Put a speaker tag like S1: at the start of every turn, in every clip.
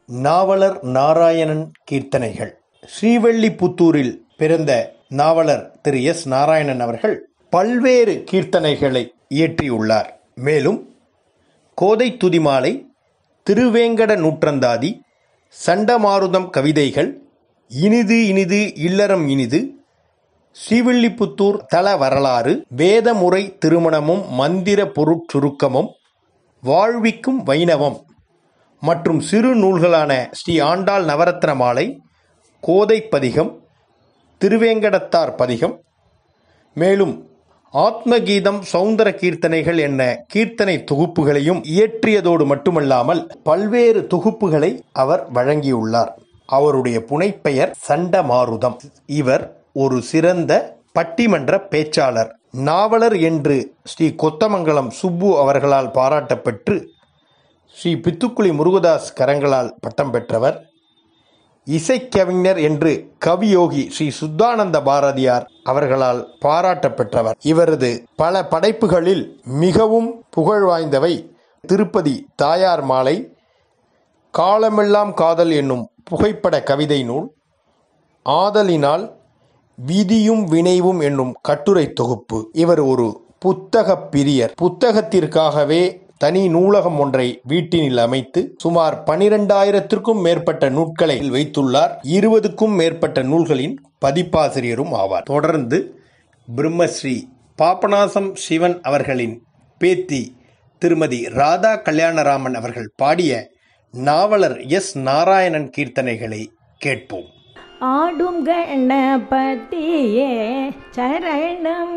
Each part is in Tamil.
S1: நாவலர் நாராயணன் கீர்த்தனைகள் ஸ்ரீவில்லிபுத்தூரில் பிறந்த நாவலர் திரு எஸ் நாராயணன் அவர்கள் பல்வேறு கீர்த்தனைகளை இயற்றியுள்ளார் மேலும் கோதை துதிமாலை திருவேங்கட நூற்றந்தாதி சண்டமாருதம் கவிதைகள் இனிது இனிது இல்லறம் இனிது ஸ்ரீவில்லிபுத்தூர் தல வரலாறு வேதமுறை திருமணமும் மந்திர பொருட்சுருக்கமும் வாழ்விக்கும் வைணவம் மற்றும் சிறு நூல்களான ஸ்ரீ ஆண்டாள் நவரத்ன மாலை கோதை பதிகம் திருவேங்கடத்தார் பதிகம் மேலும் ஆத்மகீதம் சௌந்தர கீர்த்தனைகள் என்ன கீர்த்தனை தொகுப்புகளையும் இயற்றியதோடு மட்டுமல்லாமல் பல்வேறு தொகுப்புகளை அவர் வழங்கியுள்ளார் அவருடைய புனைப்பெயர் சண்டமாருதம் இவர் ஒரு சிறந்த பட்டிமன்ற பேச்சாளர் நாவலர் என்று ஸ்ரீ கொத்தமங்கலம் சுப்பு அவர்களால் பாராட்டப்பெற்று ஸ்ரீ பித்துக்குளி முருகதாஸ் கரங்களால் பட்டம் பெற்றவர் இசைக்கவிஞர் என்று கவியோகி ஸ்ரீ சுத்தானந்த பாரதியார் அவர்களால் பாராட்ட பெற்றவர் இவரது பல படைப்புகளில் மிகவும் புகழ் வாய்ந்தவை திருப்பதி தாயார் மாலை காலமெல்லாம் காதல் என்னும் புகைப்பட கவிதை நூல் ஆதலினால் விதியும் வினைவும் என்னும் கட்டுரை தொகுப்பு இவர் ஒரு புத்தக பிரியர் புத்தகத்திற்காகவே தனி நூலகம் ஒன்றை வீட்டினில் அமைத்து சுமார் பனிரெண்டாயிரத்திற்கும் மேற்பட்ட நூட்களை வைத்துள்ளார் இருபதுக்கும் மேற்பட்ட நூல்களின் பதிப்பாசிரியரும் ஆவார் தொடர்ந்து பிரம்மஸ்ரீ பாபநாசம் சிவன் அவர்களின் பேத்தி திருமதி ராதா கல்யாணராமன் அவர்கள் பாடிய நாவலர் எஸ் நாராயணன் கீர்த்தனைகளை கேட்போம்
S2: ஆடும் கணபதியே சரணம்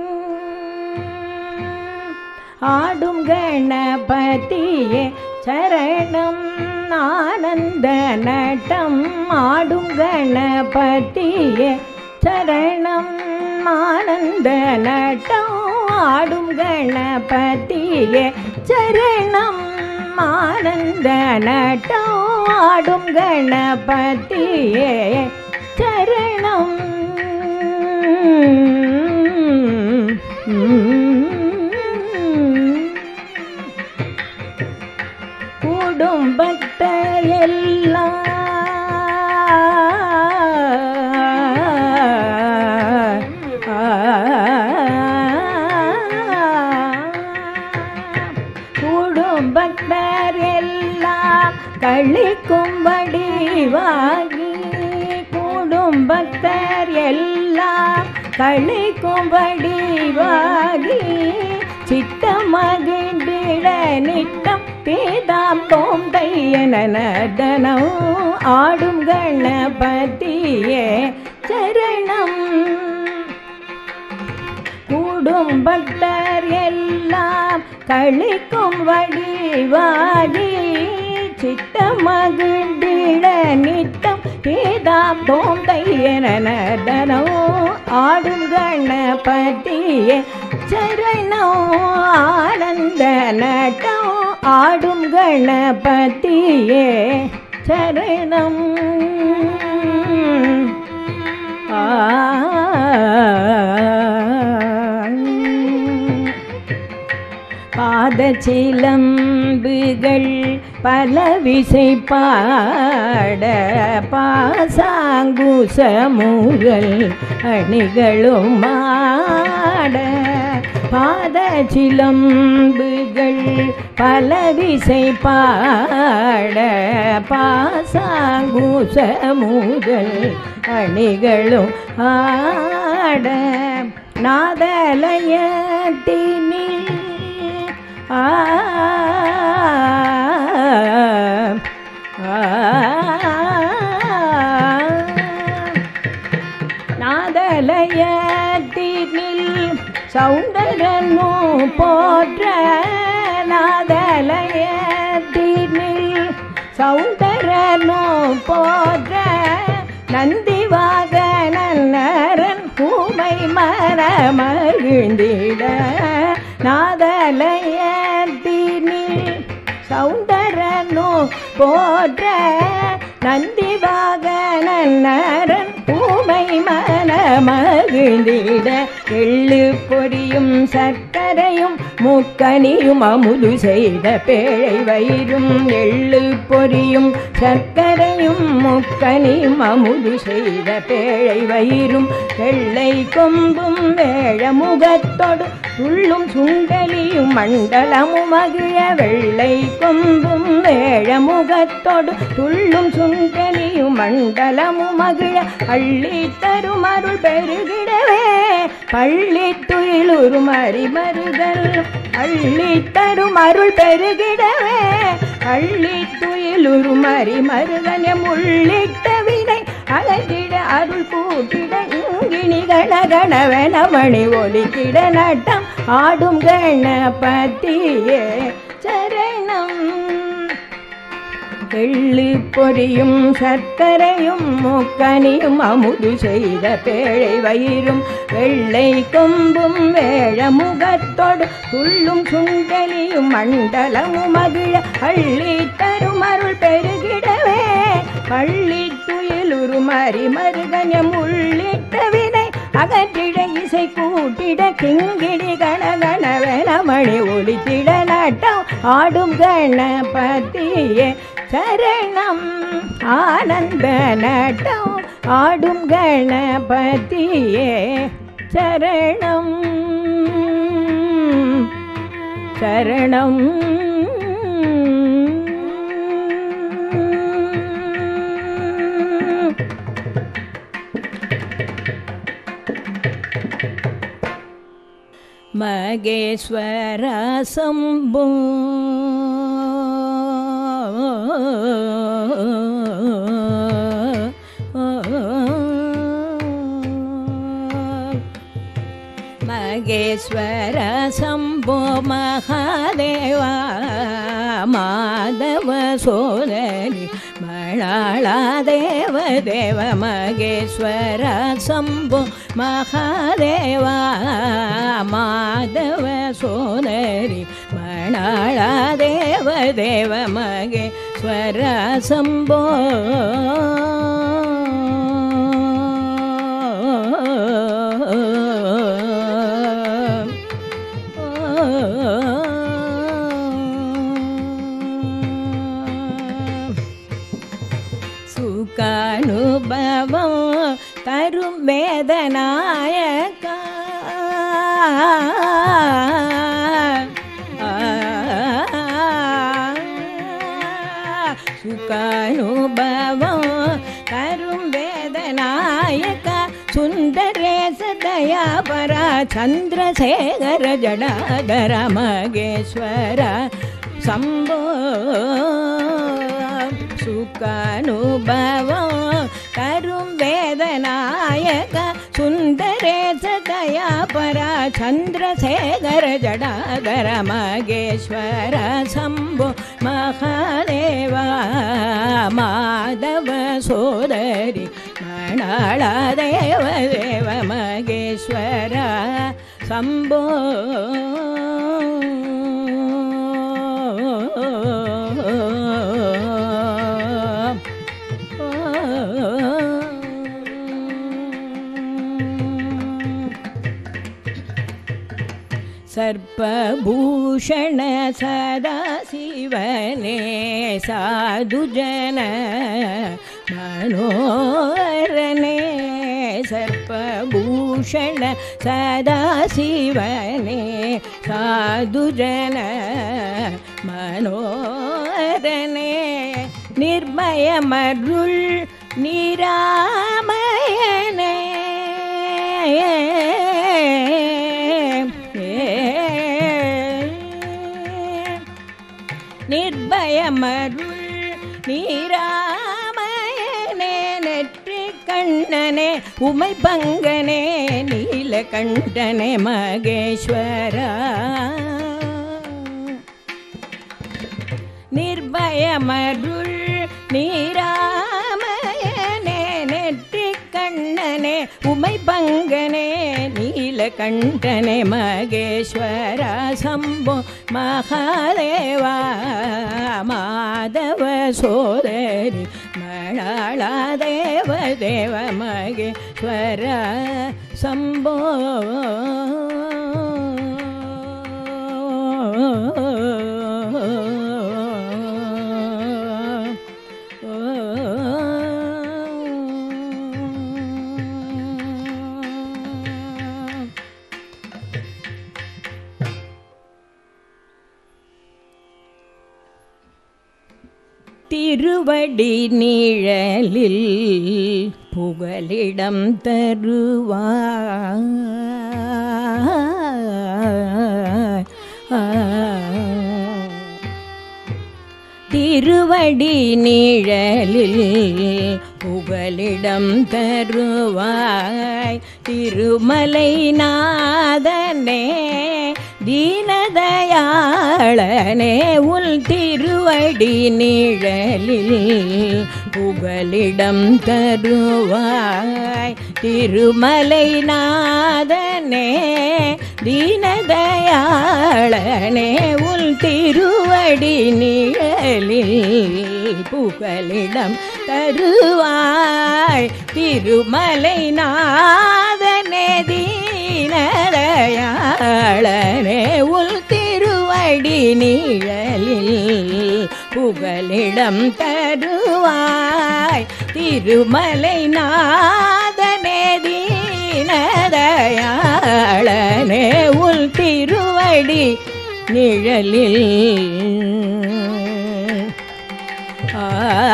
S2: ஆடும் கணபதியே சரணம் ஆனந்த நட்டம் ஆடும் கணபதியே சரணம் ஆனந்த நட்டம் ஆடும் கணபதியே சரணம் ஆனந்த நட்டம் ஆடும் கணபதியே சரணம் கூடும் பக்தர் எல்லாம் கூடும் பக்தர் எல்லாம் கழிக்கும்படி வாகி கூடும் பக்தர் எல்லாம் கழிக்கும்படி வாகி சித்த மகிழ்ந்திட நிட்டம் பேதாம் தோந்தையனதனம் ஆடும் கணபதியே சரணம் கூடும் பக்தர் எல்லாம் கழிக்கும் வடிவாடி சித்த மகிழ்ந்திட நித்தம் ஏதாம் தோந்தையனதனோ ஆடும் கணபதியே சரணோ ஆனந்த நட்டோ ஆடும் கணபதியே சரணம் பாதச்சிலம்புகள் பல விசை பாட பாசாங்குசமுகள் அணிகளும் ஆட பாதச்சிலம்புகள் பல விசை பாட பாசாங்குசமுகள் அணிகளும் ஆட நாதலயத்தினில் ஆ நாதலயத்தினில் சௌந்தரனோ போற்ற நாதலயத்தினில் சௌந்தரனோ போற்ற நந்திவாகனரன் பூமை மரமகிழ்ந்திட நாதலயத்தினில் சௌந்தரனோ போற்ற நந்திவாகனரன் பூமை மனமகிழ்ந்திட எள்ளு பொரியும் சர்க்கரையும் முக்கனியும் அமுது செய்த பேழை வயிறும் எள்ளு பொரியும் சர்க்கரையும் முக்கனியும் அமுது செய்த பேழை வயிறும் வெள்ளை கொம்பும் வேழ முகத்தொடு உள்ளும் சுண்டலியும் மண்டலமும் மகிழ வெள்ளை கொம்பும் வேழ முகத்தொடு துள்ளும் சுண்டலியும் மண்டலமும் மகிழ அள்ளி தரும் அருள் பெருகிடவே பள்ளி துயிலுறும் அறிமருதல் அள்ளி தரும் அருள் பெருகிடவே அள்ளி துயிலுறும் அறிமருதல் எம் உள்ளிட்ட வினை அகற்றிட அருள் கூட்டிட இங்கிணி கணகணவன மணி ஒலித்திட நட்டம் ஆடும் கணபதியே சரணம் எள்ளு பொரியும் சர்க்கரையும் முக்கனியும் அமுது செய்த பேழை வயிறும் வெள்ளை கொம்பும் வேழ முகத்தோடு துள்ளும் சுண்டலியும் மண்டலமும் மகிழ அள்ளி தரும் அருள் பெருகிடவே பள்ளி துயிலுறும் அறிமருகனம் உள்ளிட்ட வினை அகற்றிட இசை கூட்டிட கிங்கிடி கணகணவன மணி ஒலித்திட நாட்டம் ஆடும் கணபதியே சரணம் ஆனந்த நட்டம் ஆடும் கணபதியே சரணம் சரணம் மகேஸ்வர சம்பு மகேஸ்வர சம்போ மகாதேவா மாதவ சோதரி மழாளா தேவ தேவ மகேஸ்வர சம்போ மகாதேவா மாதவ சோதரி மணாளா தேவ தேவ மகேஸ்வர சம்போ சுகானுபவம் தரும் வேதநாயக சுகானுபவம் தரும் வேதநாயக சுந்தரேச தயாபர சந்திரசேகர ஜடாதர மகேஸ்வர சம்போ சுகானுபவம் கரும் வேதநாயக சுந்தரேச தயாபர சந்திரசேகர ஜடாதர மகேஸ்வர சம்போ மகாதேவா மாதவ சோதரி மணாள தேவ தேவ மகேஸ்வர சம்போ सर्पभूषण सदा शिवने साधुजन मनोरणे सर्पभूषण सदा शिवने साधुजन मनोरणे निर्मयमरुள் निरामयने நிர்பயமருள் நீராமயனே நெற்றி கண்ணனே உமை பங்கனே நீலகண்டனே மகேஸ்வரா நிர்பயமருள் நீராமயனே நெற்றி கண்ணனே உமை பங்கனே நீலகண்டனே மகேஸ்வர சம்போ மகாதேவா மாதவ சோதரி மணாளா தேவ தேவ மகேஸ்வர சம்போ திருவடி நீழலில் புகலிடம் தருவாய் திருவடி நீழலில் புகலிடம் தருவாய் திருமலை நாதனே தீனதயாளனே உள் திருவடி நீழலில் புகலிடம் தருவாய் திருமலை நாதனே தீனதயாளனே உள் திருவடி நிழலில் புகலிடம் தருவாய் திருமலை நாதனே தீனதயாளனே உள் திருவடி நிழலில் புகலிடம் தருவாய் திருமலை நாதனே தீனதயாளனே உள் திருவடி நிழலில் ஆ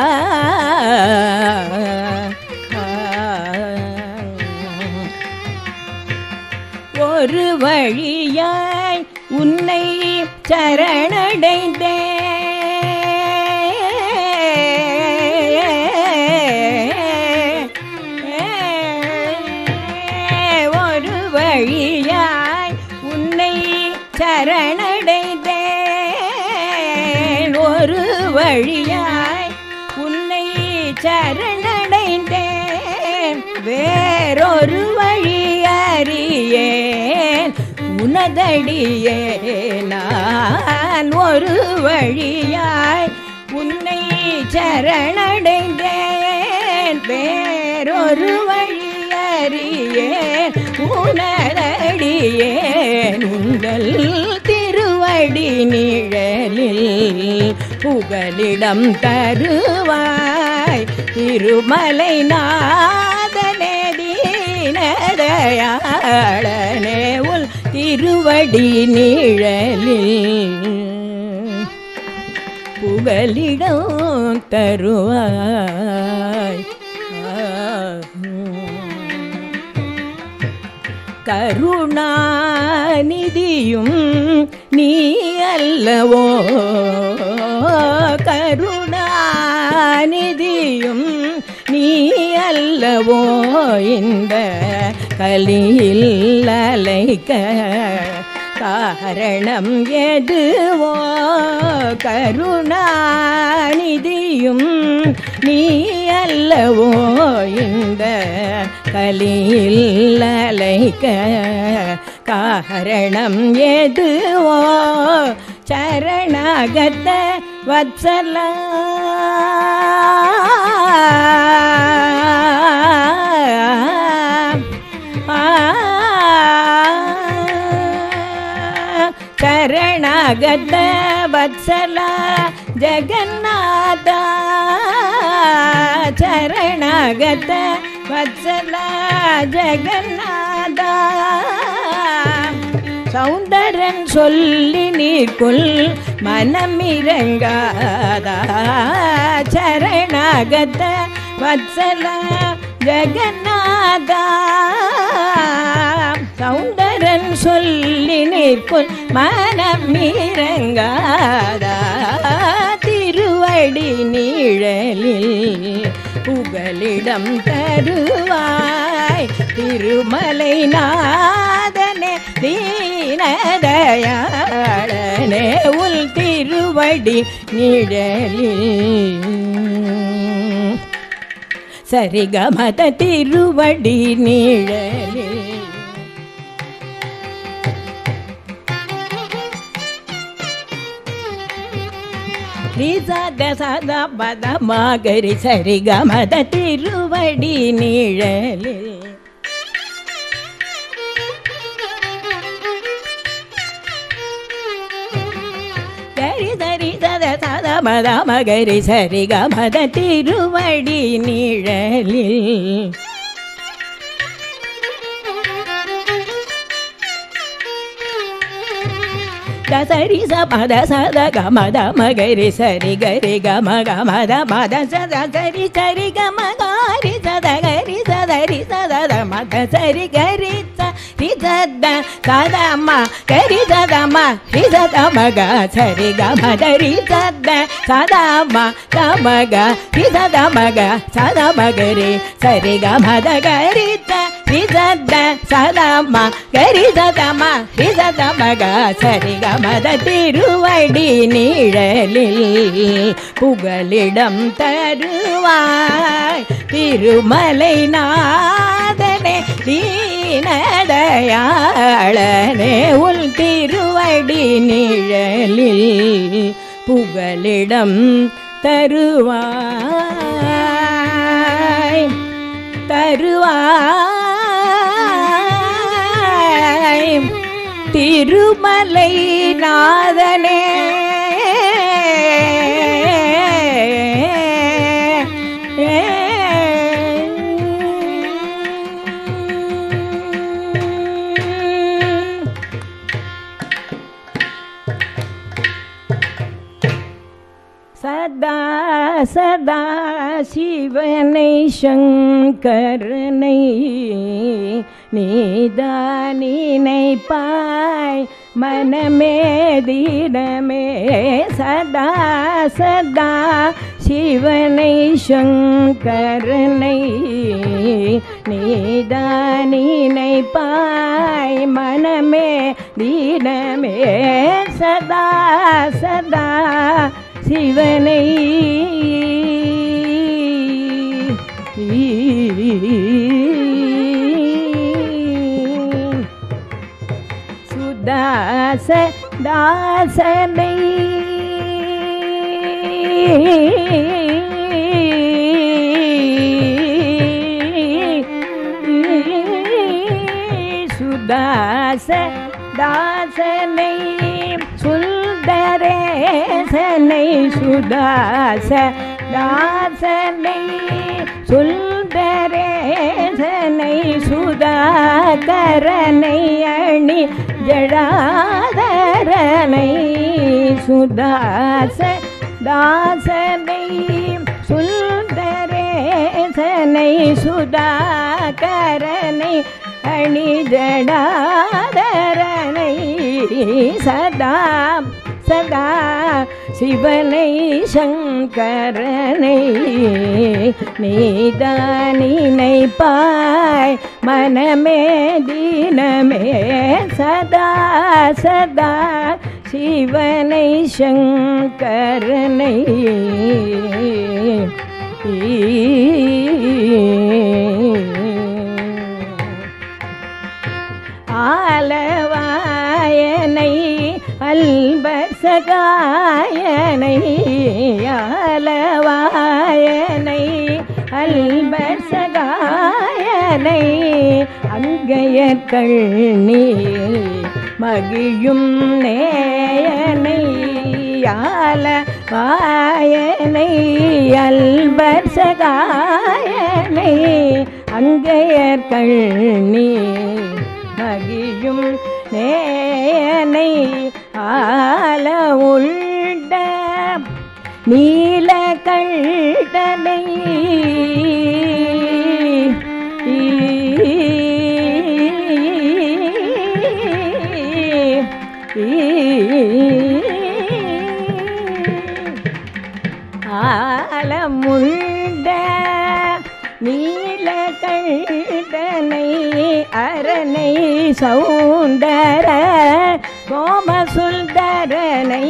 S2: ஒரு வழியாய் உன்னை சரணடைந்தே ஒரு வழியாய் உன்னை சரணடைந்தேன் ஒரு வழியாய் உன்னை சரணடைந்தேன் வேறொரு வழி அறியேன் உனதடியே நான் ஒரு வழியாய் உன்னை சரணடைந்தேன் வேறொரு வழி அறியேன் உனதடியேன் உங்கள் திருவடி நிழலில் புகலிடம் தருவாய் திருமலை நாதனே தீனதயாளனே உள் திருவடி நிழலில் புகலிடம் தருவாய் கருணாநிதியும் நீ அல்லவோ கருணாநிதியும் நீ அல்லவோ இந்த கலியில் அலைக்க காரணம் எதுவோ கருணாநிதியும் நீ அல்லவோ இந்த கலியில் அலைக்க காரணம் எதுவோ சரணாகத்த வத்சல ಶರಣಾಗತ ವತ್ಸಲ ಜಗನ್ನಾಥ ಶರಣಾಗತ ವತ್ಸಲ ಜಗನ್ನಾಥ சௌந்தரன் சொல்லி நீர்க்குள் மனமிரங்காத சரணாகத வத்சல ஜெகநாதா சௌந்தரன் சொல்லி நிற்குள் மனமிரங்காதா திருவடி நீழலில் புகலிடம் தருவாய் திருமலை நாதனே தீனதயாளனே உள் திருவடி நிழலில் சரிகமத திருவடி நிழலில் சத சத பத மாகரி சரிகமத திருவடி நிழலில் கரி தரி சத சத மத மகரி சரிகமத திருவடி நிழலில் த சரி ச பத சத க மத மகரி சரி கரி க மக மத மத சத சரி சரி க மகாரி சத கரி சதரி சத மத சரி கரி ச ரி சத சத ம கரி சத ம ரி சத மக சரி க மத ரி சத சத ம க மக ரி சத மக சத மகரி சரி க மத கரி ச ரி சத சத ம கரி சத ம ரி சத மக சரி க மத திருவடி நீழலில் புகலிடம் தருவாய் திருமலை நாதனே தீனடையாளனே உள் திருவடி நிழலில் புகலிடம் தருவாய் தருவாய் திருமலை நாதனே சதா சதா சிவனை சங்கரனை நீதானினை பாய் மனமே தீனமே சதா சதா சிவனை சங்கரனை நீதானினை பாய் மனமே தீனமே சதா சதா சிவனை சுதாச தாசனை சுதாச தாசனை சுந்தரேசனை சுதாச தாசனை சுந்தரேசனை சுதாகரனை அணி ஜடாதரனை சுதாச தாசனை சுந்தரேசனை சுதாகரனை அணிஜடாதரனை சதா சதா சிவனை சங்கரனை நீதானினை பாய் மனமே தீனமே சதா சதா சிவனை சங்கரனை ஆலவாயனை அல்பசகாயனை ஆலவாயனை அல்பசகாயனை அங்கையர்கள் நீர் மகிழும் நேயனை ஆல வாயனை அல்பர் சகாயனை அங்கையர்கள் நீர் மகிழும் நேயனை ஆல உள்ள நீல கண்டனை ஆலமுண்ட நீல கண்டனை அரணை சௌந்தர சோமசுந்தரனை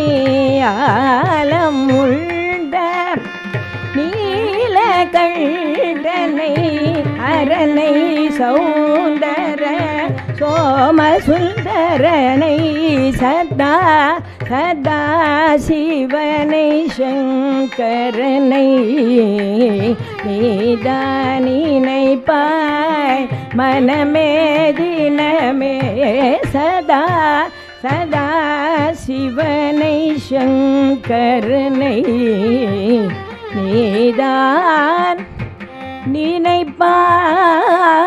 S2: ஆலமுண்ட நீல கண்டனை அரணை சௌந்தர சோமசுந்தரனை சதா சதா சிவனை சங்கரனை நீதானினை பாய் மனமே தினமே சதா சதா சிவனை சங்கரனை நீதான்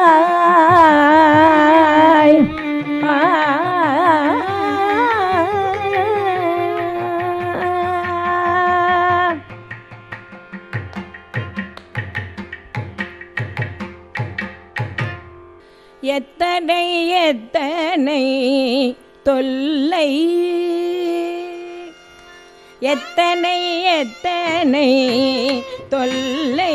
S2: நினைப்பாய் எத்தனை எத்தனை தொல்லை எத்தனை எத்தனை தொல்லை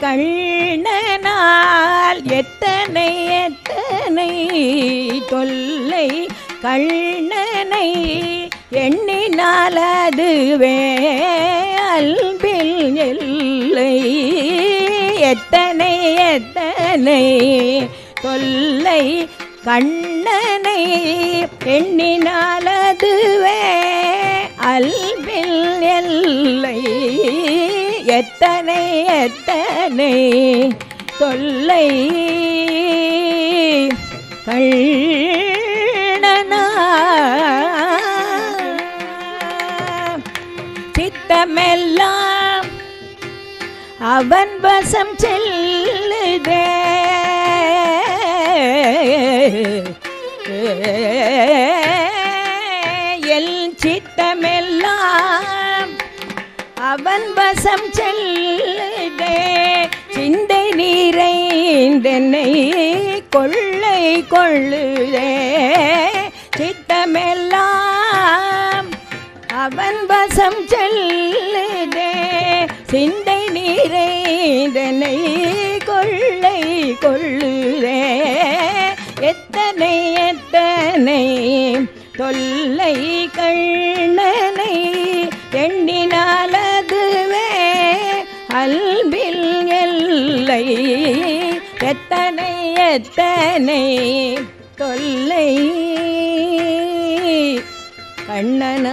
S2: கண்ணனால் எத்தனை எத்தனை தொல்லை கண்ணனை எண்ணினால் அதுவே அல்பில் எல்லை எத்தனை எத்தனை தொல்லை கண்ணனை எண்ணினால் அதுவே அல்பில் எல்லை எத்தனை எத்தனை தொல்லை கண்ணனா சித்தமெல்லாம் அவன் வசம் செல்லுதே எல் சித்தமெல்லாம் அவன் வசம் செல்லுதே சிந்தை நீரைந்தென்னை கொள்ளை கொள்ளுதே சித்தமெல்லாம் அவன் வசம் செல்லுதே சிந்தை நீரைந்தனை கொள்ளை கொள்ளுதே எத்தனை எத்தனை தொல்லை கண்ணனை எண்ணினால் அதுவே அல்பில் எல்லை எத்தனை எத்தனை தொல்லை கண்ணனா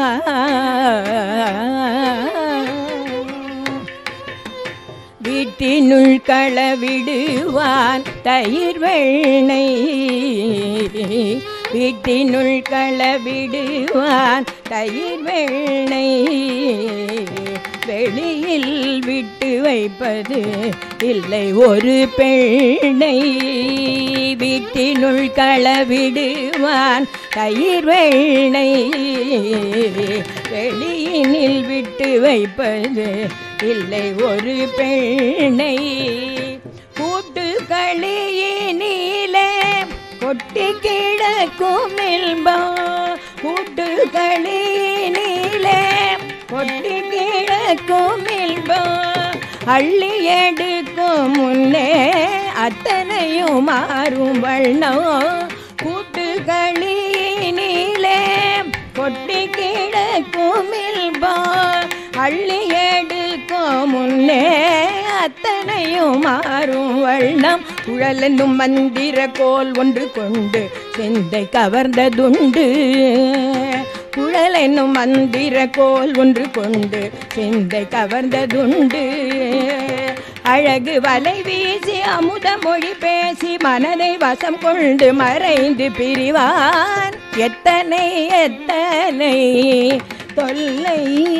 S2: வீட்டினுள் களவிடுவான் தயிர் வெண்ணை வீட்டினுள் களவிடுவான் தயிர் வெண்ணை வெளியில் விட்டு வைப்பது இல்லை ஒரு பெண்ணை வீட்டினுள் களவிடுவான் தயிர் வெண்ணை வெளியினில் விட்டு வைப்பது இல்லை ஒரு பெண்ணை கூட்டு களியினிலே கொட்டி கிடக்கும் இல்பம் கூட்டு களியினிலே கொட்டி கிடக்கும் இல்பம் அள்ளி எடுக்கும் முன்னே அத்தனையும் மாறும் வண்ணம் கூட்டுகளினிலே கொட்டி கிடக்கும் இல்பம் அள்ளி எடுக்கும் முன்னே அத்தனையும் மாறும் வண்ணம் குழலென்னும் மந்திர கோல் ஒன்று கொண்டு செந்தை கவர்ந்ததுண்டு குழல் என்னும் மந்திர கோல் ஒன்று கொண்டு சிந்தை கவர்ந்ததுண்டு அழகு வலை வீசி அமுத மொழி பேசி மனதை வசம் கொண்டு மறைந்து பிரிவான் எத்தனை எத்தனை தொல்லை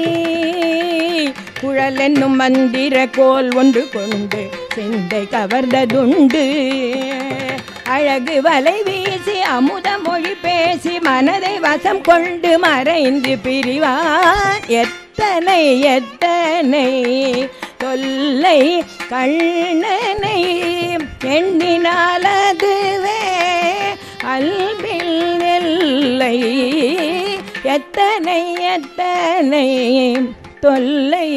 S2: குழல் என்னும் மந்திர கோல் ஒன்று கொண்டு சிந்தை கவர்ந்ததுண்டு அழகு வலை வீசி அமுத மொழி பேசி மனதை வசம் கொண்டு மறைந்து பிரிவான் எத்தனை எத்தனை தொல்லை கண்ணனை எண்ணினால் அதுவே அல்பில் எல்லை எத்தனை எத்தனை தொல்லை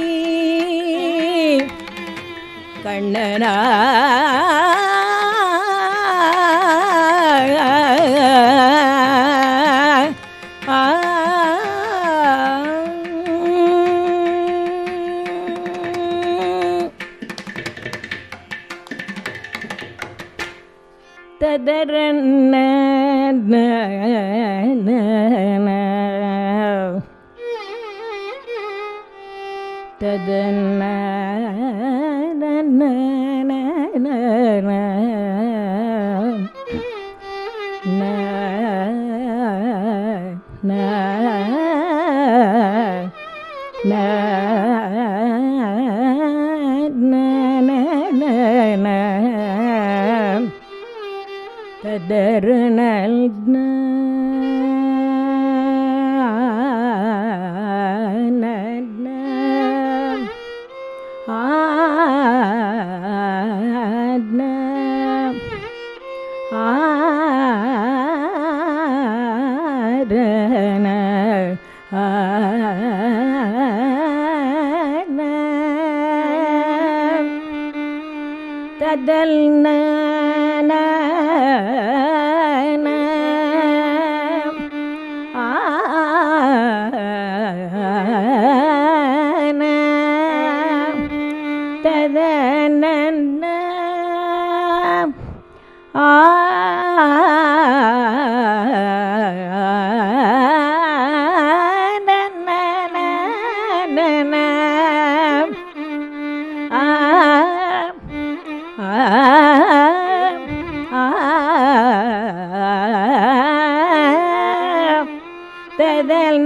S2: கண்ணனா ததரன்ன ததன்ன கதறுனல் ததல் ததன ஆ ததல்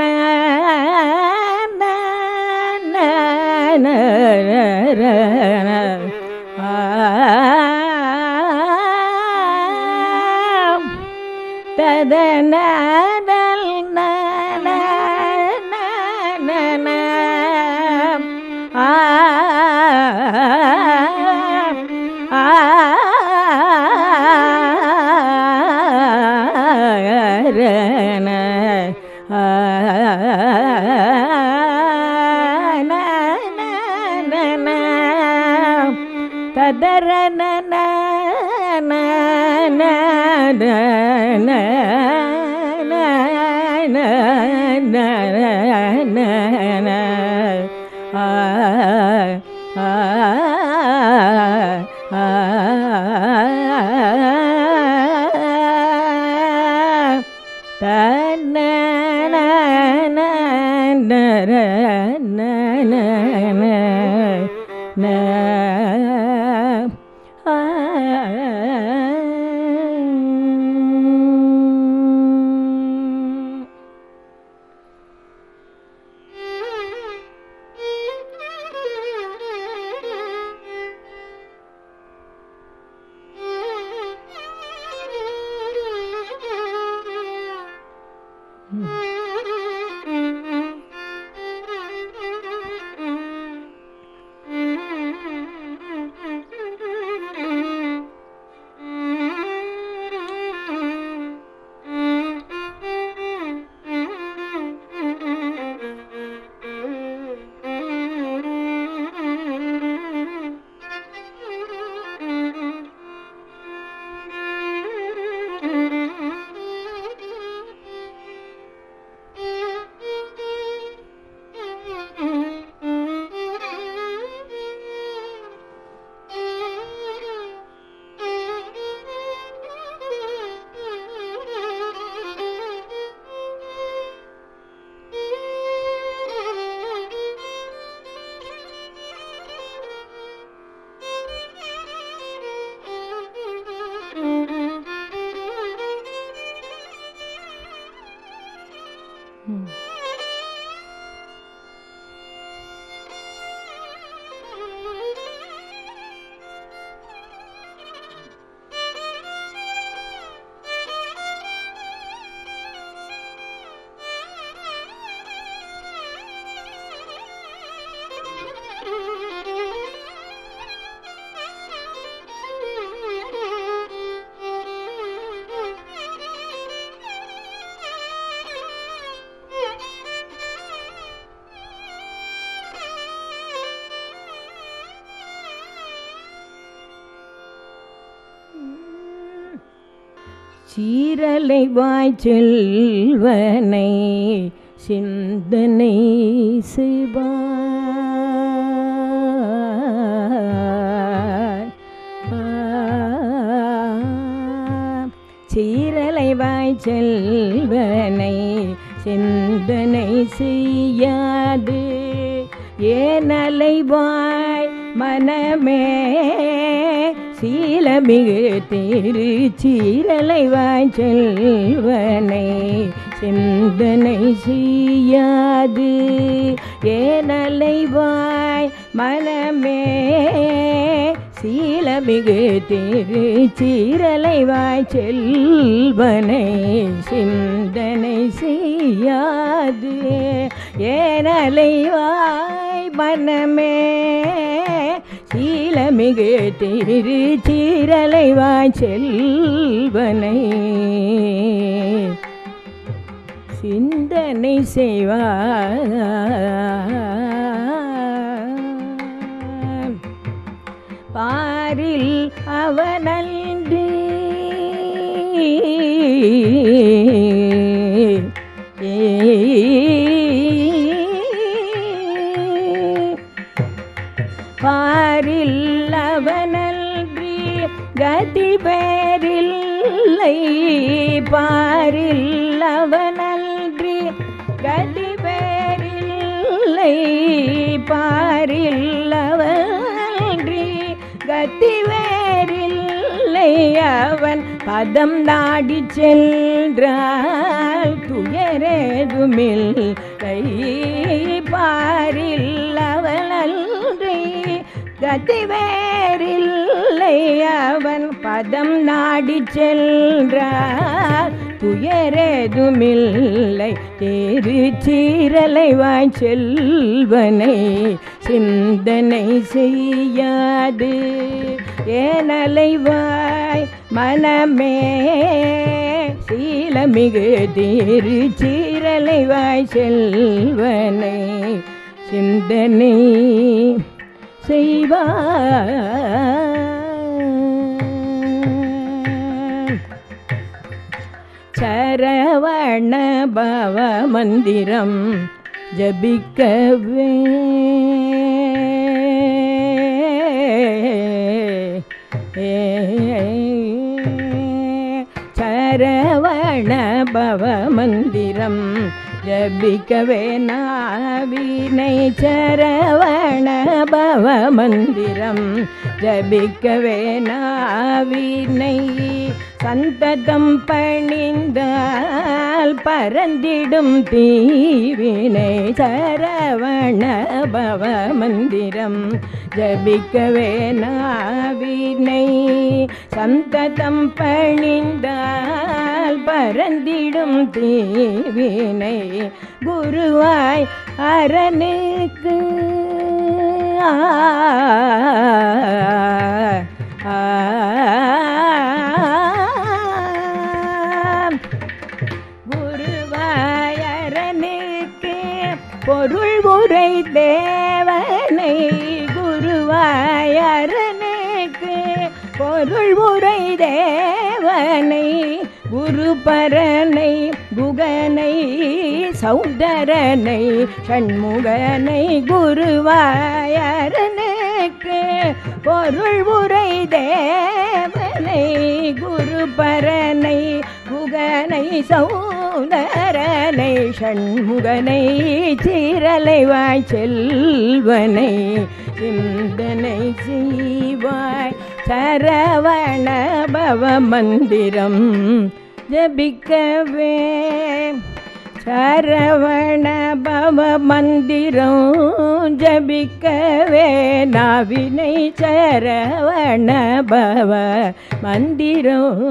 S2: ததனல் ஆ ததரன சீரலை வாய் செல்வனை சிந்தனை செய்வார் சீரலை வாய் செல்வனை சிந்தனை செய்யாது ஏனலை வாய் மனமே சீலமிகு திருச்சீரலை வாய் செல்வனை சிந்தனை செய்யாது ஏனலை வாய் மனமே சீலமிகு திருச்சீரலை வாய் செல்வனை சிந்தனை செய்யாது ஏனலை வாய் மனமே சீலமிகு திருச்சீரலை வாய் செல்வனை சிந்தனை செய்வார் பாரில் அவனன்று பாரில் அவனன்றி கதி பேரில்லை பாரில் அவனன்றி கதி பேரில்லை பாரில் அவன்றி கதி வேறில்லை அவன் பதம் நாடி சென்றால் துயரேதுமில்லை பாரில் அவனன்றி கதி வேறில்லை அவன் பதம் நாடி சென்றார் துயரேதுமில்லை தேரு சீரலை வாய் செல்வனை சிந்தனை செய்யாது ஏனலைவாய் மனமே சீலமிகு தேரு சீரலை வாய் செல்வனை சிந்தனை செய்வார் சரவண பவ மந்திரம் ஜபிக்கவே சரவண பவ மந்திரம் ஜபிக்கவே நாவினை சரவண பவ மந்திரம் ஜபிக்கவே நாவினை சந்ததம் பணிந்தால் பரந்திடும் தீவினை சரவண பவ மந்திரம் ஜபிக்கவே நாவினை சந்ததம் பணிந்தால் பரந்திடும் தீவினை குருவாய் அரணுக்கு ஆ ஆ குருவாயரனுக்கு பொருள் உரை தேவனை குருவாயரனுக்கு பொருள் உரை தேவனை குருபரனை குகனை சௌந்தரனை ஷண்முகனை குருவாயரனுக்கு பொருள் உரை தேவனை குருபரனை குகனை சௌந்தரனை ஷண்முகனை சீரலை வாய் செல்வனை சிந்தனை செய்வாய் சரவண பவ மந்திரம் ஜபிக்கவே சரவண பவ மந்திரம் ஜபிக்கவே நாவினை சரவண பவ மந்திரம்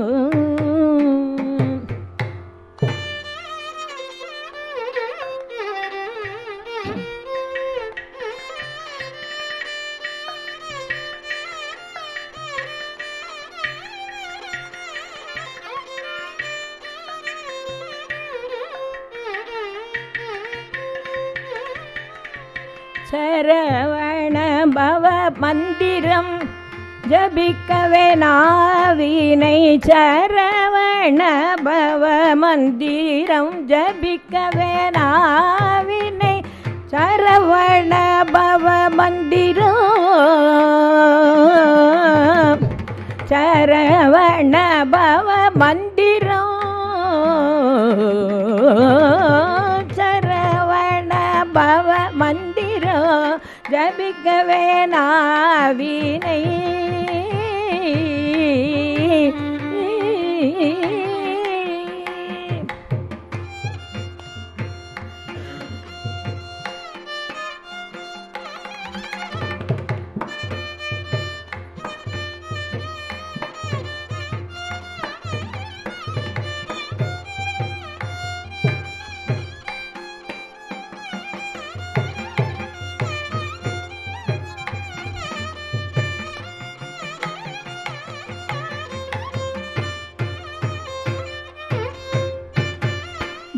S2: சரவண பவ மந்திரம் ஜபிக்கவே நாவினை சரவண பவ மந்திரம் ஜபிக்கவே நாவினை சரவண பவ மந்திரம் சரவண பவ மந்திரம் சரவண பவ மந்திரம் ஜபிக்கவே நாவினை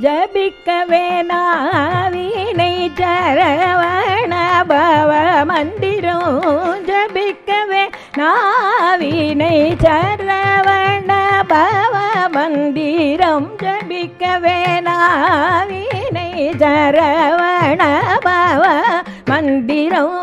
S2: ஜபிக்கவே நாவினை சரவண பவ மந்திரம் ஜபிக்கவே நாவினை சரவண பவ மந்திரம் ஜபிக்கவே நாவினை சரவண பவ மந்திரம்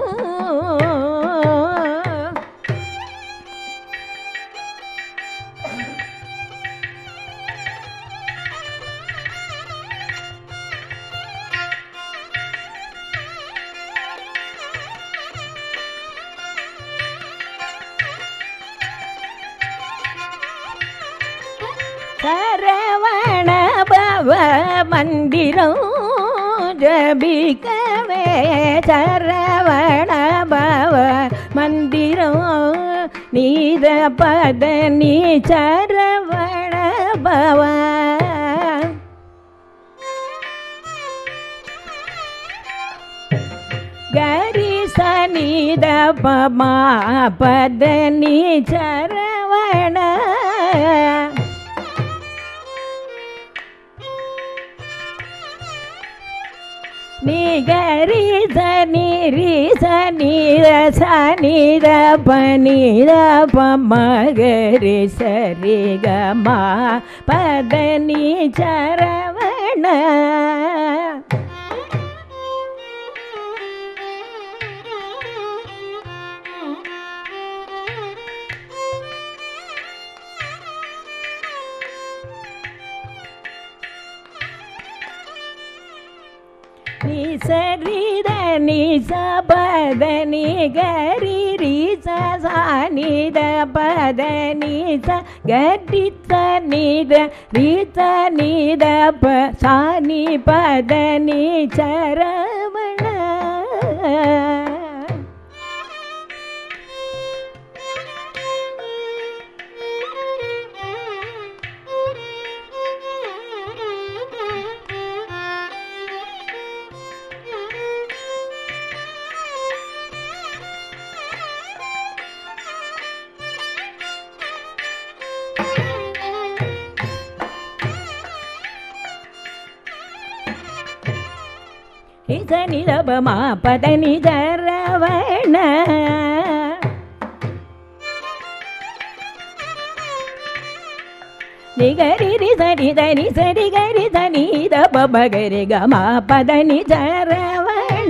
S2: சரவண பவ மந்திரம் ஜபிக்கவே சரவண பவ மந்திரம் நீத பத நீ சரவண பவ கரி சனித பமா பத நீ சரவண நீ கரி சனி ரி சனி ர சனி ர பனி ர பம கரி சரி க மா பத நீ சரவண நீ சரித நீ சபத நீ கரி ரி ச சா நீ த பத நீ ச கரி த நீ த ரி த நீ த ப சா நீ பத நீ சரவண நித நிதபமா பத நிதரவண நிகரி ரி சரி தனி சரி கரி தனி த பப கரி கமா பத நிதரவண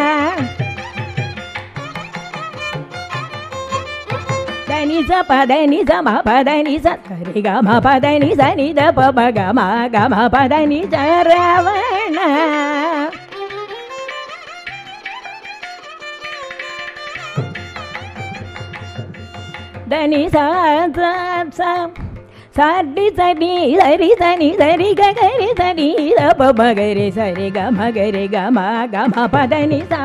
S2: தனி ச பத நி ச ம பத நி ச சரி கம பத நி ச நி த பப கம கம பத நி சரவண దని సా సా సా సరి సరి సరి సని సరి గరి సరి ద ప గరి సరి గ మ గరి గ మ గ మ ప దని సా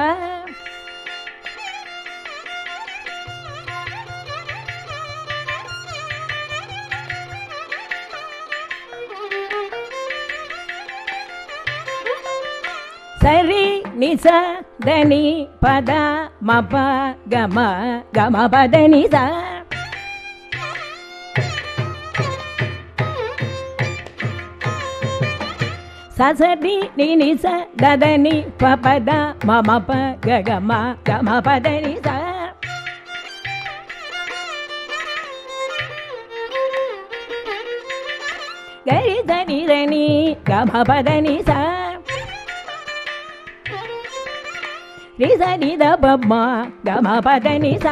S2: సరి నిస దని పద మ ప గ మ గ మ ప దని సా ససరి ని ని స దదని ప పద మ మ ప గ గ మ గ మ ప దని సా గరి దని దని గ మ ప దని సా రి స ని ద ప మ గ మ ప దని సా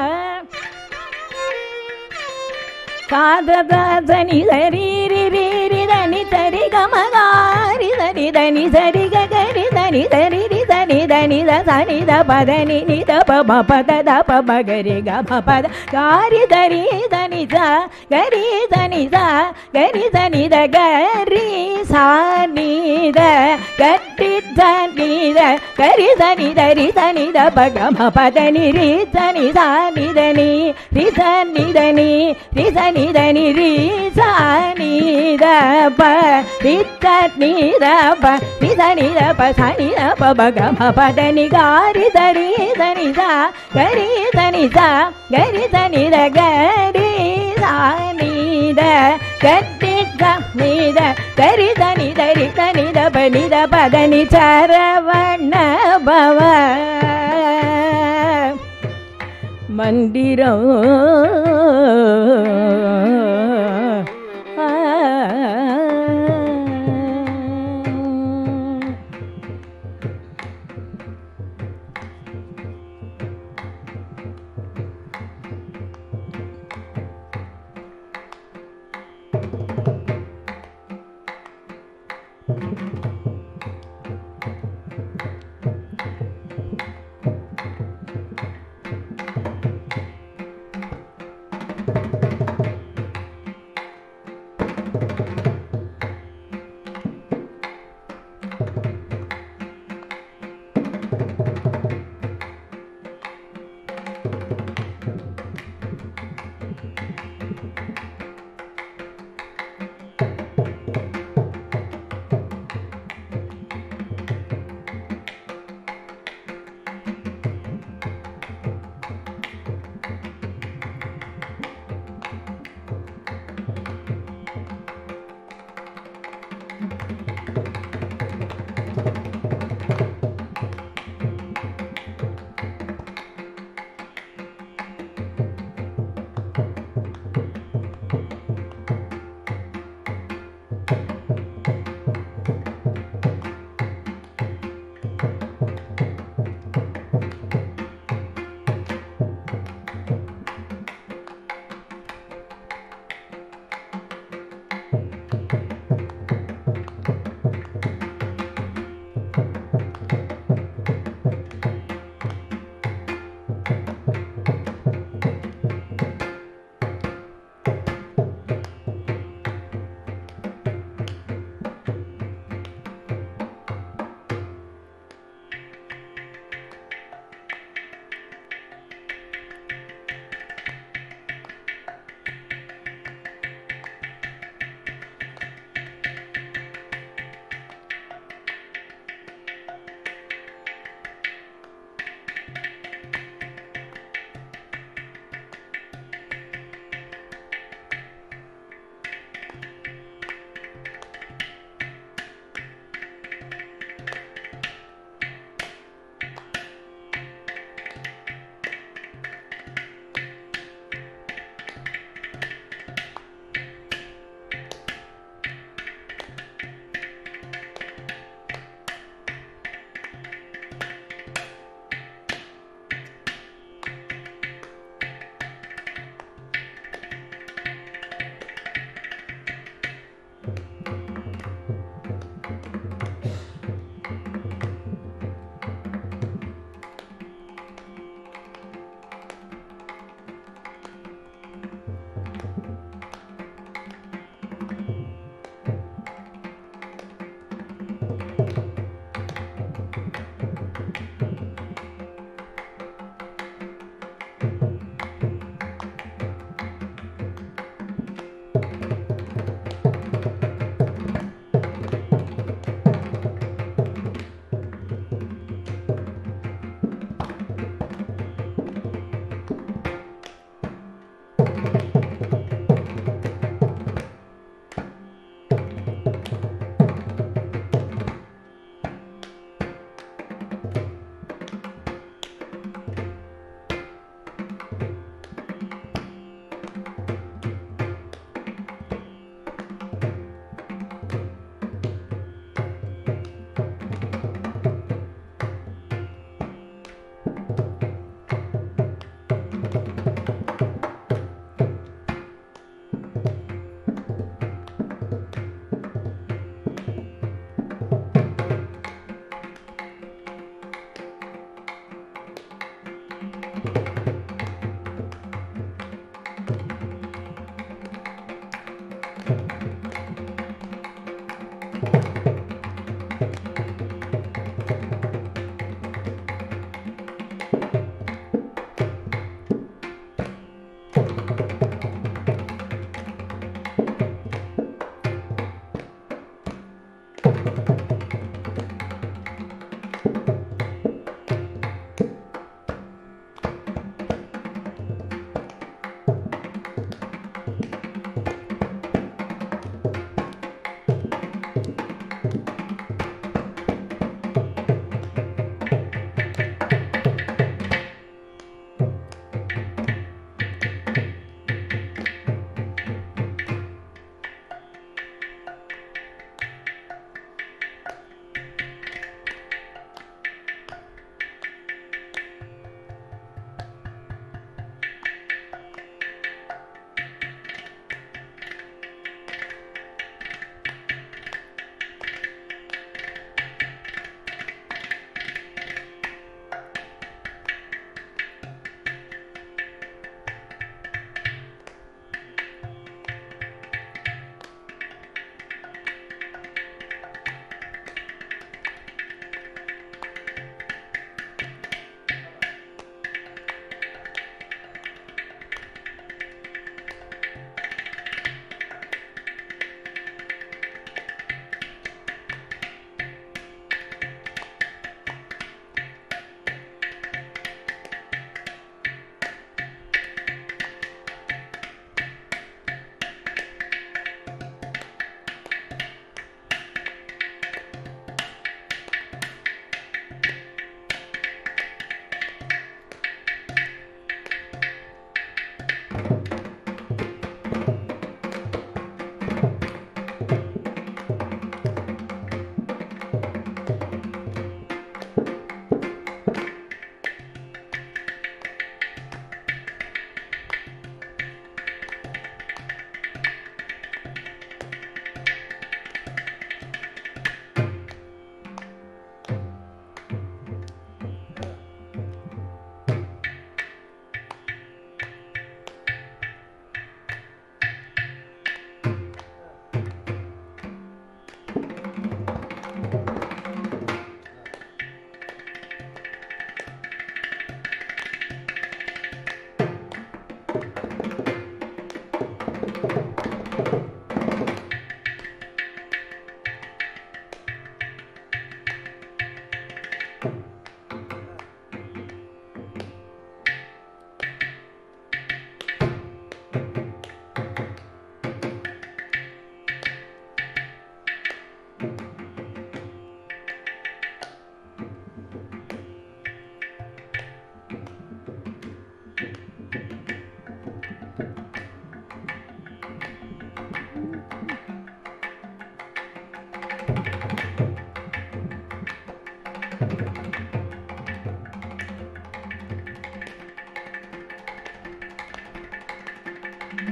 S2: కాద ద దని సరి రి రి రి దని సరి గ మ గ రి సరి దని సరి గ గ రి దని సరి రి దని దని ద సని ద ప దని ని ద ప మ ప ద ద ప మ గ రి గ మ ప ద గా రి ద రి దని స గ రి దని స గ రి దని ద గ రి సా ని ద గ రి ద ని ద గ రి ద ని ద రి ద ని ద ప గ మ ప ద ని రి ద ని సా ని ద ని రి స ని ద ని రి స ని ద ని రి సా ని ద ప రి ద ని ద ప రి ద ని ద ప సా ని ద ప బ గ మ ప ద ని గా రి ద రి ద ని స గ రి ద ని స గ రి ద ని ద గ రి సా ని ద గ రి நித நித கரி தனி தரி தனி தப நித பதனி சரவண பவ மந்திரம்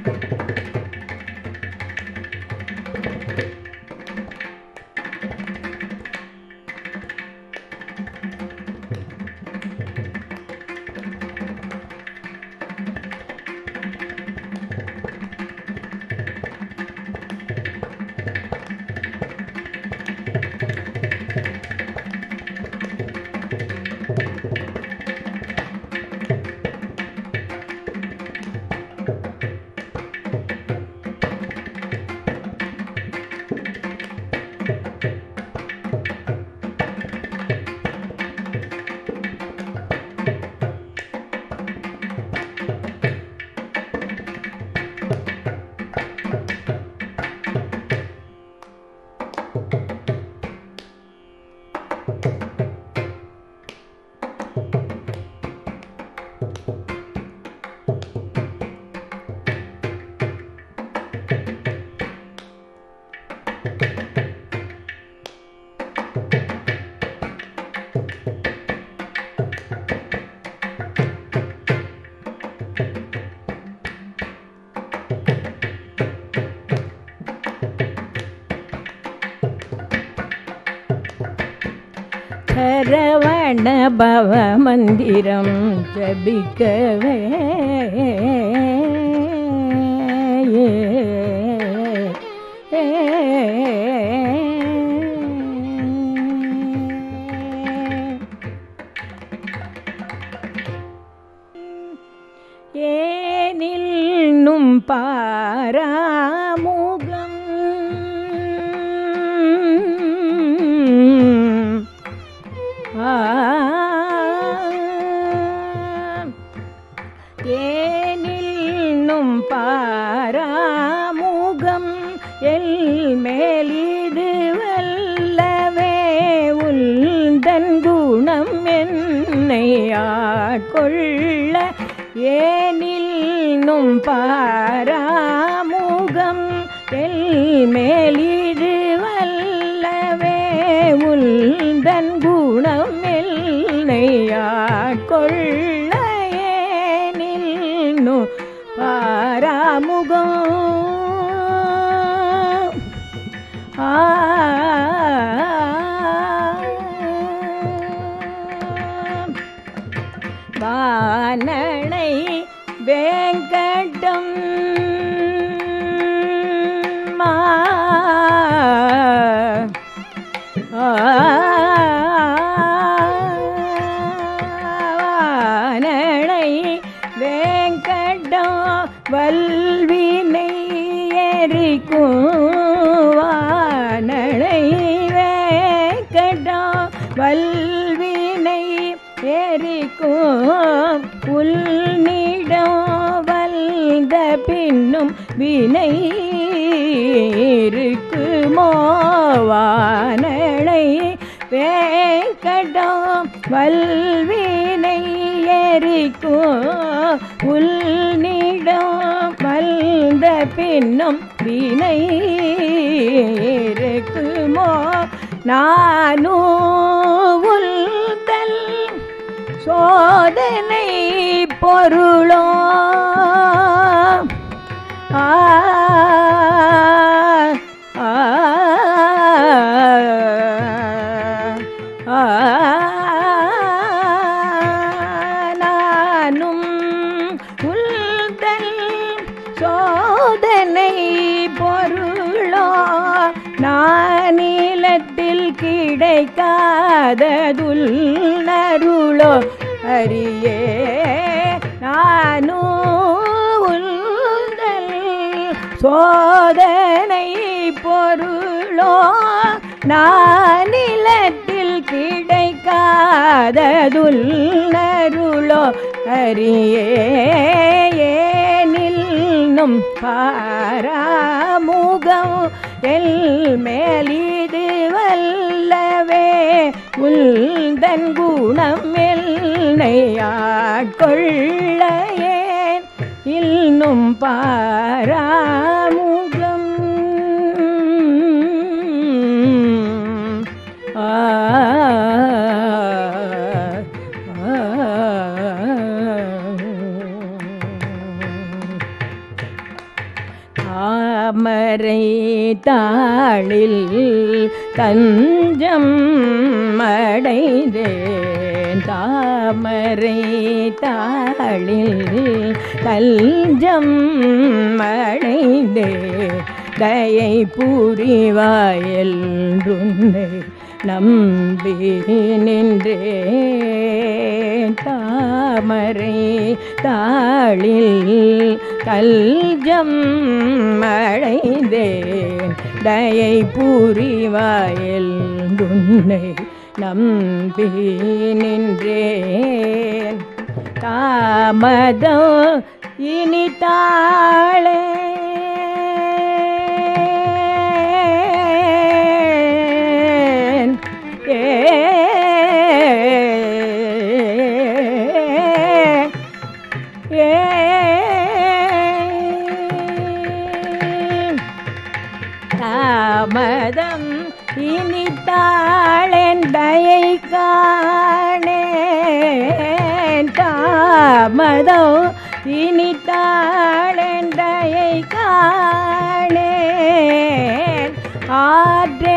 S2: சரவண பவ மந்திரம் ஜபிக்கவே ஏனில் பாராமுகம் ஏனில் பாராமுகம் எல் மேலிது வல்லவே உள்தன் குணம் என்னை ஆட்கொள்ள ஏனில் பாராமுகம் எல் மேலிது வல்லவே உள்தன் குணம் என்னை ஆட்கொள்ள ஏனில் பாராமுகம் ஆ வானனை வேங்கடம் மா ஆ வானனை வேங்கடம் வல்வினை எரிக்கும் வானனை வேங்கடம் வல்வினை எரிக்கும் உள்நிடம் வல்த பின்னும் வினை இருக்குமோ வானனை வேங்கடம் வல்வினை எரிக்கும் உள்நிடம் வல்த பின்னும் வினை இருக்குமோ நானும் உள்தல் சோதனை பொருளோ ஆ ஆ ஆ நானும் உள்தல் சோதனை பொருளோ நானிலத்தில் கிடைக்காததுல் நருளோ அரியே நானும் உள்தல் சோதனை பொருளோ நானிலத்தில் கிடைக்காததுல் நருளோ அரியே ஏனில்னும் பாராமுகம் எல் மேலிது வல்லவே உள்தன் குணம் என்னை ஆட்கொள்ள ஏன் இன்னும் பாராமுகம் ஆ ஆ தாமரை தாளில் தஞ்சம் அடைந்தேன் தாமரை தாளில் தஞ்சம் அடைந்தேன் தயை புரிவாயல்றுன்னை நம்பி நின்றேன் தாமரை தாளில் கல்ஜம் அடைந்தேன் தயை புரிவாயல்றுன்னை நம்பி நின்றேன் தாமதோ இனி தாளே தாமதம் இனி தாளெண்டையை காணேன் தாமதம் இனி தாளெண்டையை காணேன் ஆற்றே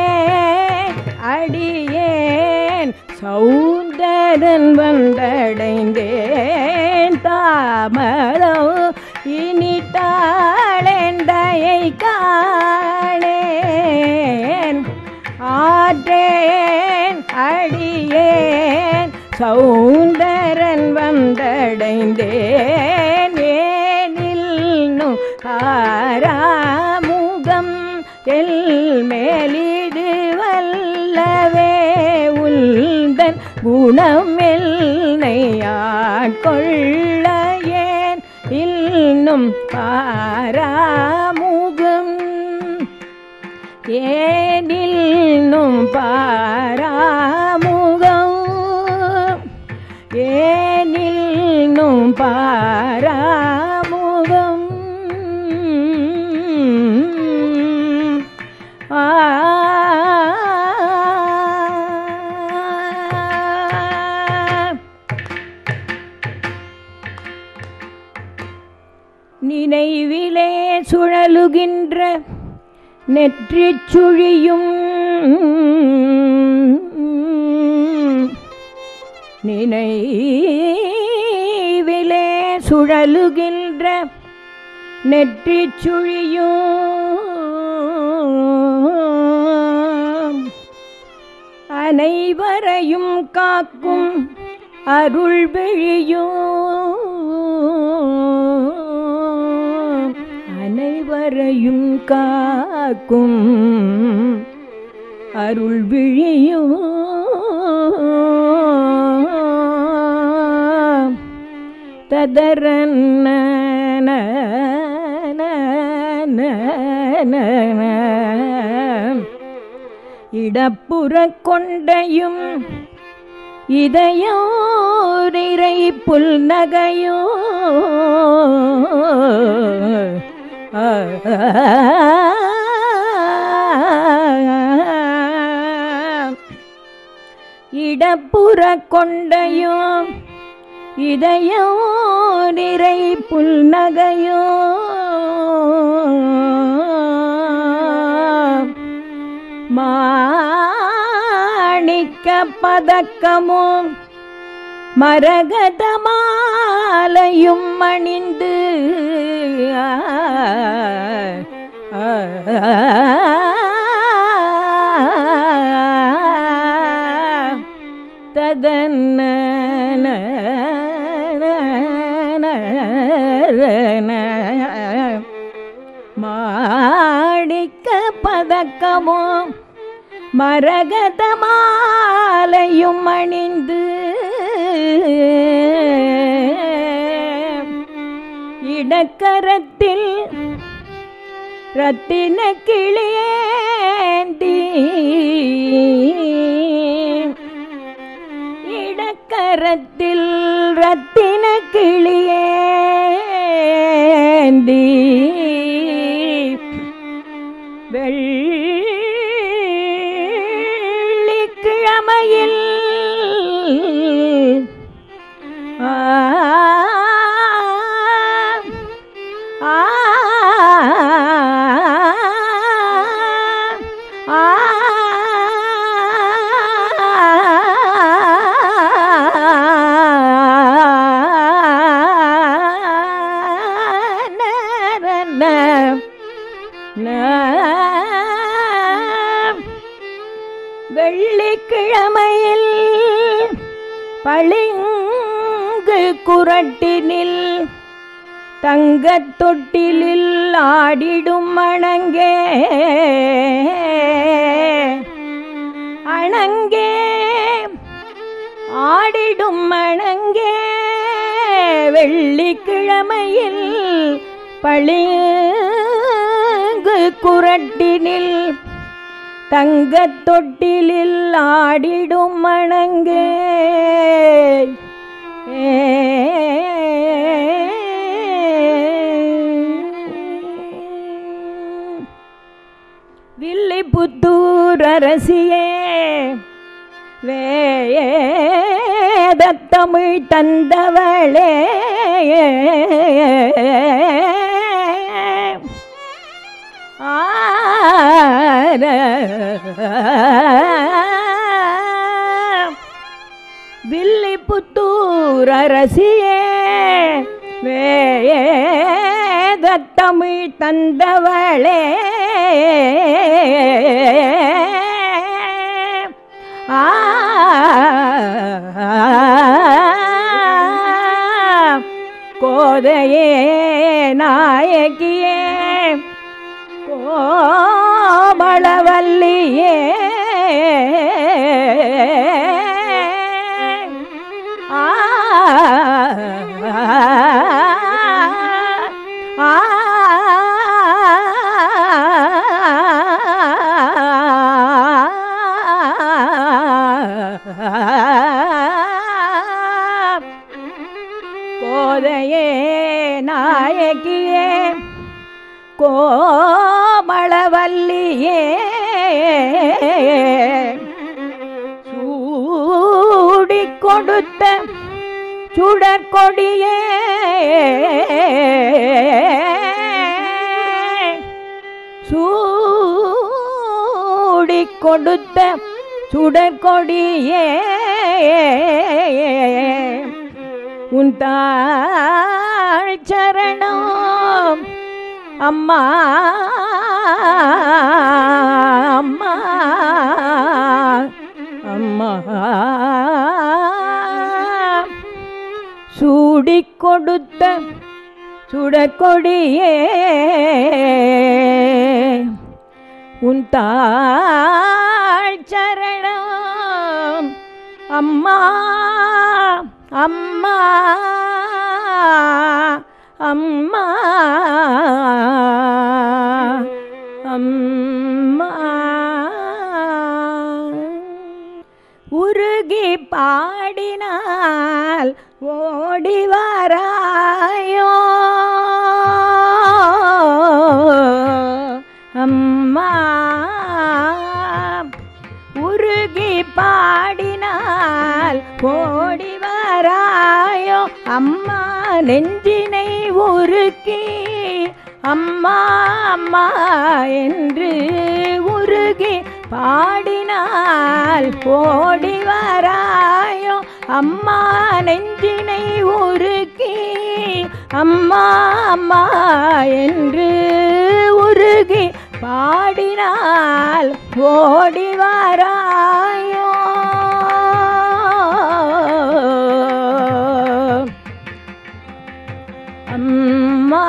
S2: அடியேன் சௌந்தரன் வந்தடைந்தேன் தாமதம் இனி தாளெண்டையை காணேன் ஆற்றேன் அடியேன் சௌந்தரன் வந்தடைந்தேன் ஏனில் ஆராமுகம் எல் மேலிடு வல்லவே உள்தன் குணம் கொள்ள ஏன் இன்னும் பாராமுகம் ஏனில்னும் பாராமுகம் ஏனில்னும் பாராமுகம் ஆ நினைவிலே சுழலுகின்ற நெற்றிச் சுழியும் நினைவிலே சுழலுகின்ற நெற்றிச் சுழியும் அனைவரையும் காக்கும் அருள் விழியும் அனைவரையும் காக்கும் அருள் விழியும் ததரன்ன இடப்புற கொண்டையும் இதயோ நிறை புல்நகையோ இடப்புற கொண்டையும் இதயோ நிறை புல்நகையோ மாணிக்க பதக்கமும் மரகத மாலையும் அணிந்து ஆ, ஆ, ததன்ன மாணிக்க பதக்கமோ மரகத மாலையும் அணிந்து இடக்கரத்தில் ரத்தின கிளியேந்தி இடக்கரத்தில் ரத்தின கிளியேந்தி வெள்ளிக்கிழமையில் ஆ ஆ குரட்டினில் தங்கத் தொட்டிலில் ஆடிடும் அணங்கே அணங்கே ஆடிடும் அணங்கே வெள்ளிக்கிழமையில் பளிங்கு குரட்டினில் தங்கத் தொட்டிலில் ஆடிடும் மணங்கே வில்லிபுத்தூர் அரசியே வேதத்தமிழ் தந்தவளே ஆர வில்லிபுத்தூர் அரசியே வேதத்தமிழ் தந்தவளே கோதையே நாயகியே கோமளவல்லியே ஆ ஆ கோதையே நாயகியே கோமளவல்லியே சூடி கொடுத்த சுடற்கொடியே சூடி கொடுத்த சுடற்கொடியே உன் தாழ் சரணம் அம்மா அம்மா அம்மா சூடிக் கொடுத்த சுடற்கொடியே உன் தாழ் சரணம் அம்மா அம்மா அம்மா அம்மா உருகி பாடினால் ஓடி வராயோ அம்மா உருகி பாடினால் ஓடி வராயோ அம்மா நெஞ்சினை உருக்கி அம்மா அம்மா என்று உருகி பாடினால் ஓடி வராயோ அம்மா நெஞ்சினை உருக்கி அம்மா அம்மா என்று உருகி பாடினால் ஓடி வராயோ அம்மா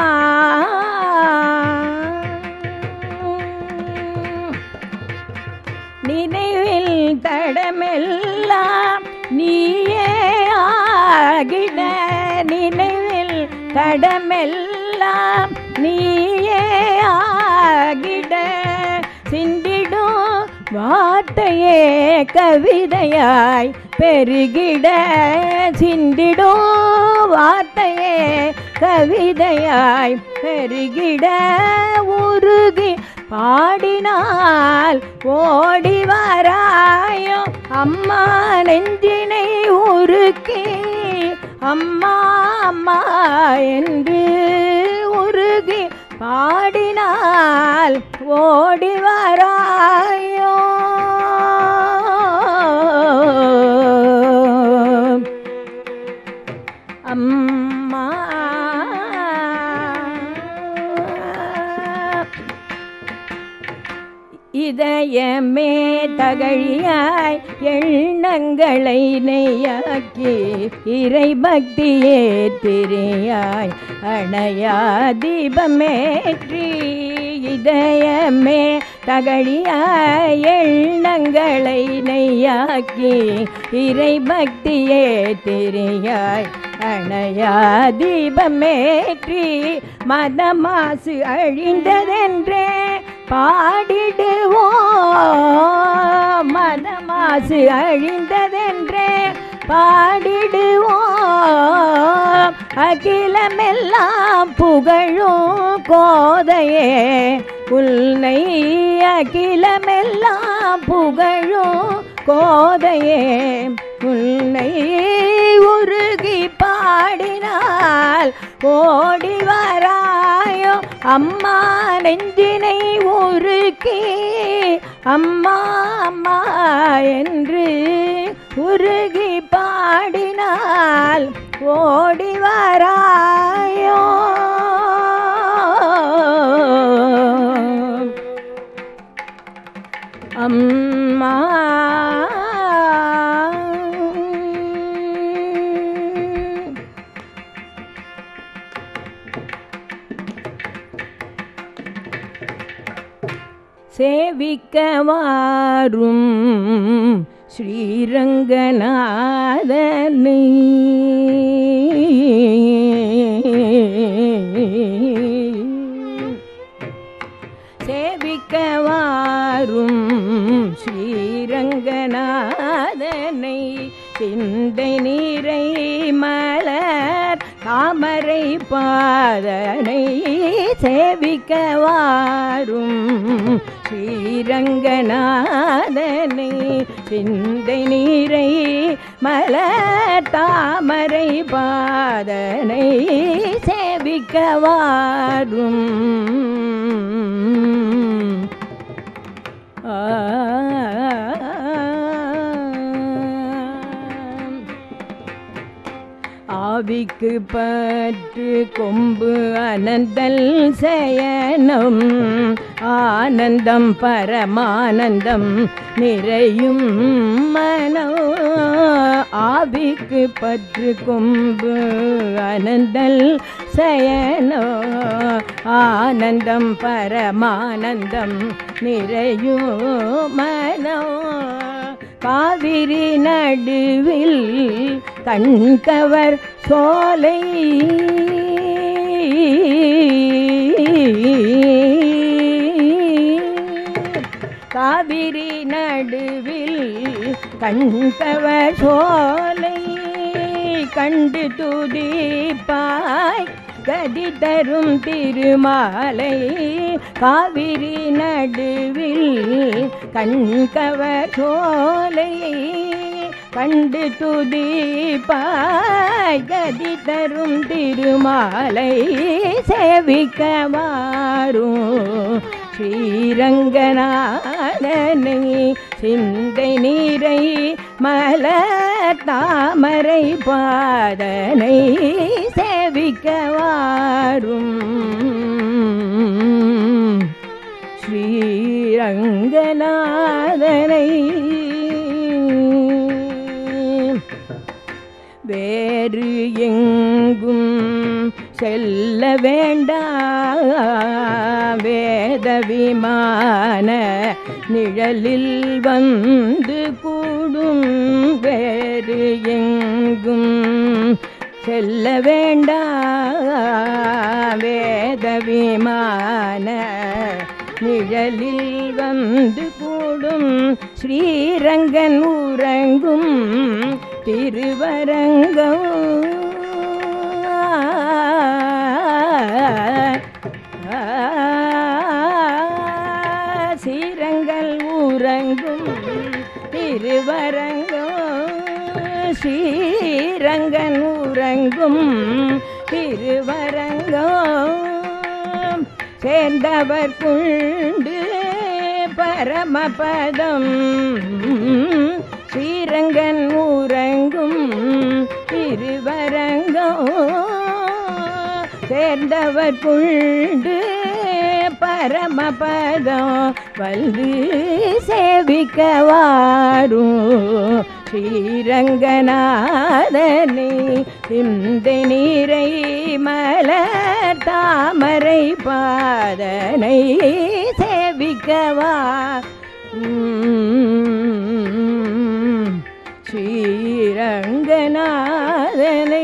S2: நினைவில் தடமெல்லாம் நீயே ஆகிட நினைவில் தடமெல்லாம் நீயே ஆகிட சிந்திடும் வார்த்தையே கவிதையாய் பெருகிட சிந்திடும் வார்த்தையே கவிதையாய் பெருகிட உருகி பாடினால் ஓடி வராயோ அம்மா நெஞ்சினை உருக்கி அம்மா அம்மா என்று உருகி பாடினால் ஓடி வராயோ அம்மா இதயமே தகழியாய் எண்ணங்களை நெய்யாக்கி இறை பக்தியே திரியாய் அணையா தீபமேற்றி இதயமே தகழியாய் எண்ணங்களை நெய்யாக்கி இறை பக்தியே திரியாய் அணையா தீபமேற்றி மதமாசு அழிந்ததென்றே பாடிடுவோம் மதமாசு அழிந்ததென்றே பாடிடுவோம் அகிலமெல்லாம் புகழும் கோதையே உன்னை அகிலமெல்லாம் புகழும் கோதையே உன்னை உருகி பாடினால் ஓடி வராயோ அம்மா நெஞ்சினை உருக்கி அம்மா அம்மா என்று உருகி பாடினால் ஓடி வராயோ அம்மா சேவிக்கவாரும் ஸ்ரீரங்கநாதனை சேவிக்கவாரும் ஸ்ரீரங்கநாதனை சிந்தை நீரை மலர் தாமரை பாதனை சேவிக்கவாரும் ஸ்ரீரங்கநாதனை சிந்தை நீரை மலர் தாமரை பாதனை சேவிக்கவாரும் ஆவிக்கு பற்று கொம்பு அனந்தல் சயனம் ஆனந்தம் பரமானந்தம் நிறையும் மனம் ஆவிக்கு பற்று கொம்பு அனந்தல் சயனோ ஆனந்தம் பரமானந்தம் நிறையும் மனோ காவிரி நடுவில் கண்கவர் சோலை காவிரி நடுவில் கண்கவர் சோலை கண்டு துதிப்பாய் கதி தரும் திருமாலை காவிரி நடுவில் கண்கவர் சோலையை கண்டு துதிப்பாய் கதி தரும் திருமாலை சேவிக்க வாரும் ஸ்ரீரங்கநாதனை சிந்தை நீரை மலர் தாமரை பாதனை சேவிக்க வாரும் ஸ்ரீரங்கநாதனை வேறு எங்கும் செல்ல வேண்டாம் வேத விமான நிழலில் வந்து கூடும் வேறு எங்கும் செல்ல வேண்டாம் வேத விமான நிழலில் வந்து கூடும் ஸ்ரீரங்கன் உறங்கும் திருவரங்கம் சீரங்கள் ஊரங்கும் திருவரங்கம் ஸ்ரீரங்கன் ஊரங்கும் திருவரங்கம் சேர்ந்தவர் குண்டு பரமபதம் ஸ்ரீரங்கன் ஊரங்கும் திருவரங்கம் சேர்ந்தவர் குண்டு ப பரமபதம் வந்து சேவிக்கவாரும் ஸ்ரீரங்கநாதனை சிந்தை நீரை மலர் தாமரை பாதனை சேவிக்கவா உம், ஸ்ரீரங்கநாதனை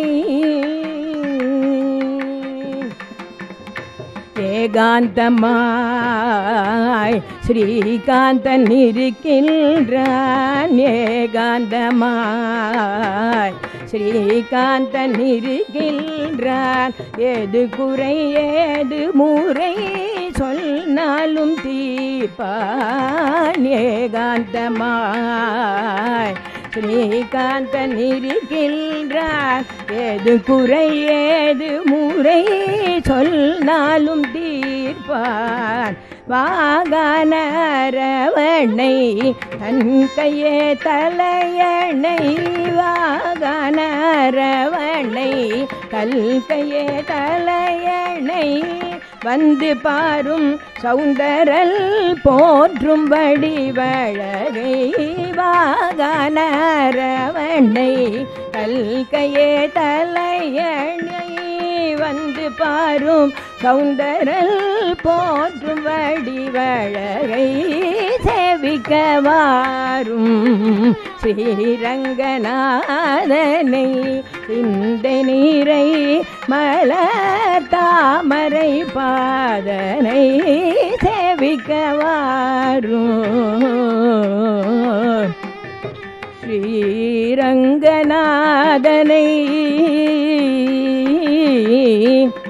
S2: ஏகாந்தமாய் ஸ்ரீகாந்தன் இருக்கின்றான் ஏகாந்தமாய் ஸ்ரீகாந்தன் இருக்கின்றான் எது குறை ஏது முறை சொன்னாலும் தீர்ப்பான் ஏகாந்தமாய் ஸ்ரீகாந்தன் இருக்கின்றார் ஏது குறை ஏது முறை சொன்னாலும் தீர்ப்பான் வாகனரவணை தன் கையே தலையணை வாகனரவணை கல் கையே தலையணை வந்து பாரும் சௌந்தரல் போற்றும் வடிவழகை வாகனரவணை கல்கையே தலையணை வந்து பாரும் சௌந்தரல் போற்றும் வடிவழகை சேவிக்க வாரும் ஸ்ரீரங்கநாதனை இந்த நீரை மலர் தாமரை பாதனை சேவிக்க வாரும் ஸ்ரீரங்கநாதனை